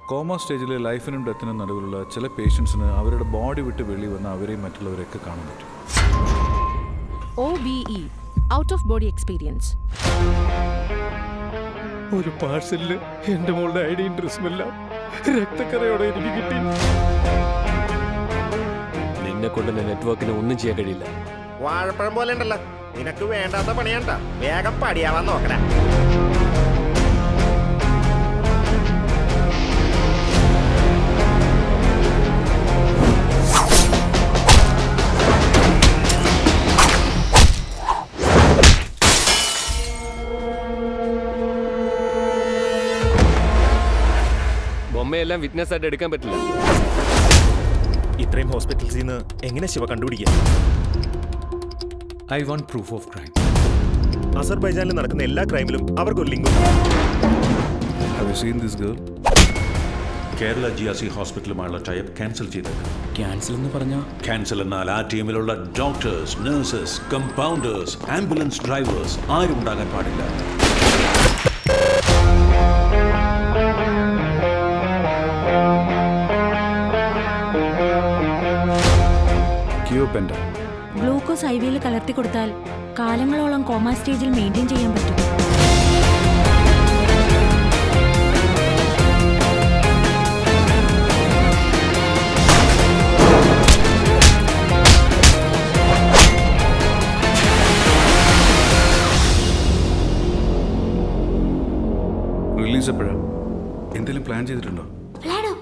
comma സ്റ്റേജിലെ ലൈഫിനും ഡെത്തിനും നടുവിലുള്ള ചില പേഷ്യൻസിന് അവരുടെ ബോഡി വിട്ട് വെളി വന്ന് അവരെയും മറ്റുള്ളവരെയൊക്കെ കാണാൻ പറ്റും O B E out of body experience ഒരു പാഴ്സലില് എന്റെ മോളുടെ ഐഡിയും ഡ്രസ്സും എല്ലാം രക്തക്കറയോടെ എനിക്ക് കിട്ടി നിന്നെ കൊണ്ട് നെറ്റ്വർക്കിന് ഒന്നും ചെയ്യാൻ കഴിയില്ല വാഴപ്പഴം പോലെ ഉണ്ടല്ലോ നിനക്ക് വേണ്ടാത്ത പണിയണ്ട വേഗം പടിയാവാൻ നോക്കണേ ബൊമ്മയെല്ലാം വിറ്റ്നസ് ആയിട്ട് എടുക്കാൻ പറ്റില്ല ഇത്രയും ഹോസ്പിറ്റൽസിൽ നിന്ന് എങ്ങനെ ശിവ കണ്ടുപിടിക്കുക I want proof of crime അസർബൈജാനിൽ നടക്കുന്ന എല്ലാ ക്രൈമിലും അവർക്കൊരു ലിങ്കും have you seen this girl Kerala G R C ഹോസ്പിറ്റലുമായുള്ള ടൈപ്പ് ക്യാൻസൽ ചെയ്തേക്കാം ക്യാൻസൽ എന്ന് പറഞ്ഞാൽ ക്യാൻസൽ എന്നാൽ ആ ടീമിലുള്ള doctors nurses compounders ambulance drivers ആരും ഉണ്ടാകാൻ പാടില്ല ക്യൂപെൻഡ ഗ്ലൂക്കോസ് ഐ വിയിൽ കലർത്തി കൊടുത്താൽ കാലങ്ങളോളം കോമ സ്റ്റേജിൽ മെയിൻറ്റെയിൻ ചെയ്യാൻ പറ്റും റിലീസ് എപ്പോഴാ എന്തെങ്കിലും പ്ലാൻ ചെയ്തിട്ടുണ്ടോ പ്ലാനോ